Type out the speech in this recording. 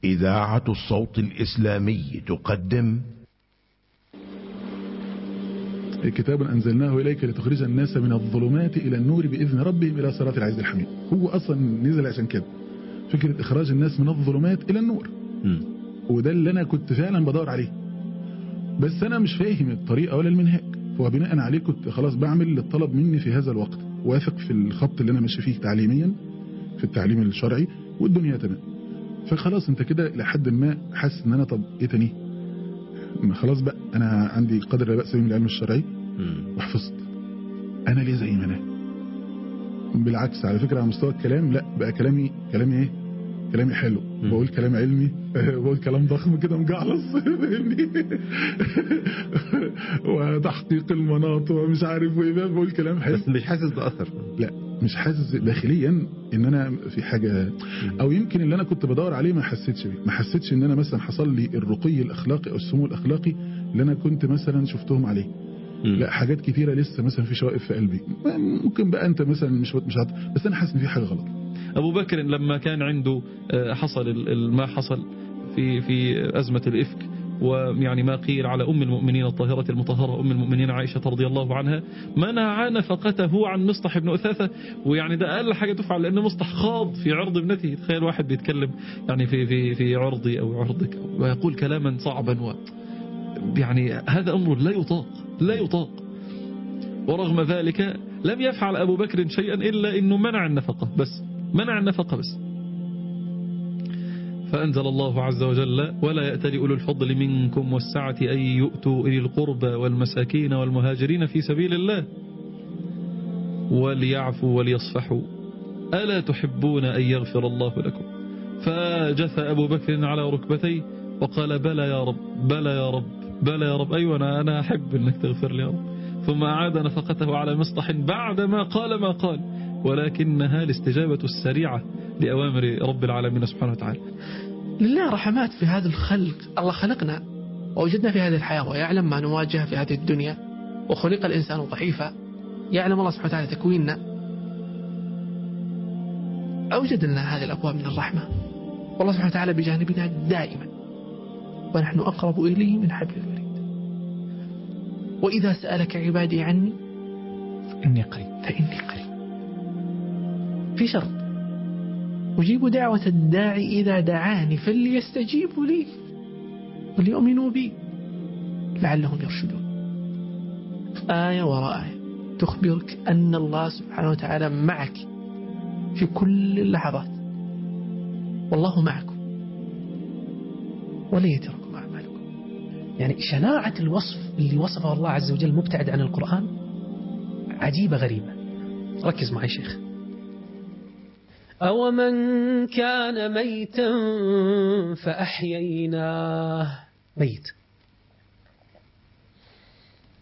إذاعة الصوت الإسلامي تقدم كتاب أنزلناه إليك لتخرج الناس من الظلمات إلى النور بإذن ربهم إلى صراط العزيز الحميد هو أصلا نزل عشان كده فكرة إخراج الناس من الظلمات إلى النور وده اللي أنا كنت فعلا بدور عليه بس أنا مش فاهم الطريقة ولا المنهاج وبناء عليه كنت خلاص بعمل اللي اتطلب مني في هذا الوقت واثق في الخط اللي أنا ماشي فيه تعليميا في التعليم الشرعي والدنيا تمام فخلاص انت كده لحد ما حاسس ان انا طب ايه تاني ما خلاص بقى انا عندي قدر لا باس به من العلم الشرعي وحفظت انا ليه زي ما انا بالعكس على فكره على مستوى الكلام لا بقى كلامي كلامي ايه كلامي حلو بقول كلام علمي بقول كلام ضخم كده مجعلص فاهمني وتحقيق المناط ومش عارف ايه بقول كلام حلو بس مش حاسس بأثر لا مش حاسس داخليا ان انا في حاجه او يمكن اللي انا كنت بدور عليه ما حسيتش بيه ما حسيتش ان انا مثلا حصل لي الرقي الاخلاقي او السمو الاخلاقي اللي انا كنت مثلا شفتهم عليه لا حاجات كتيره لسه مثلا في شوائب في قلبي ممكن بقى انت مثلا مش مش عط... بس انا حاسس ان في حاجه غلط أبو بكر لما كان عنده حصل ما حصل في في أزمة الإفك ويعني ما قيل على أم المؤمنين الطاهرة المطهرة أم المؤمنين عائشة رضي الله عنها منع نفقته عن مصطح بن أثاثة ويعني ده أقل حاجة تفعل لأن مصطح خاض في عرض ابنته تخيل واحد بيتكلم يعني في في في عرضي أو عرضك ويقول كلاما صعبا و يعني هذا أمر لا يطاق لا يطاق ورغم ذلك لم يفعل أبو بكر شيئا إلا أنه منع النفقة بس منع النفقة بس فأنزل الله عز وجل ولا يأتل أولو الفضل منكم والسعة أن يؤتوا إلي القربى والمساكين والمهاجرين في سبيل الله وليعفوا وليصفحوا ألا تحبون أن يغفر الله لكم فجث أبو بكر على ركبتيه وقال بلى يا رب بلى يا رب بلى يا رب أيوة أنا, أنا أحب أنك تغفر لي يا رب ثم أعاد نفقته على مصطح بعدما قال ما قال ولكنها الاستجابة السريعة لأوامر رب العالمين سبحانه وتعالى لله رحمات في هذا الخلق الله خلقنا ووجدنا في هذه الحياة ويعلم ما نواجه في هذه الدنيا وخلق الإنسان ضعيفا يعلم الله سبحانه وتعالى تكويننا أوجد لنا هذه الأبواب من الرحمة والله سبحانه وتعالى بجانبنا دائما ونحن أقرب إليه من حبل الوريد وإذا سألك عبادي عني فإني قريب فإني قريب في شرط أجيب دعوة الداعي إذا دعاني فليستجيبوا لي وليؤمنوا بي لعلهم يرشدون آية وراء آية تخبرك أن الله سبحانه وتعالى معك في كل اللحظات والله معكم ولن يتركم أعمالكم يعني شناعة الوصف اللي وصفه الله عز وجل مبتعد عن القرآن عجيبة غريبة ركز معي شيخ أومن كان ميتا فأحييناه ميت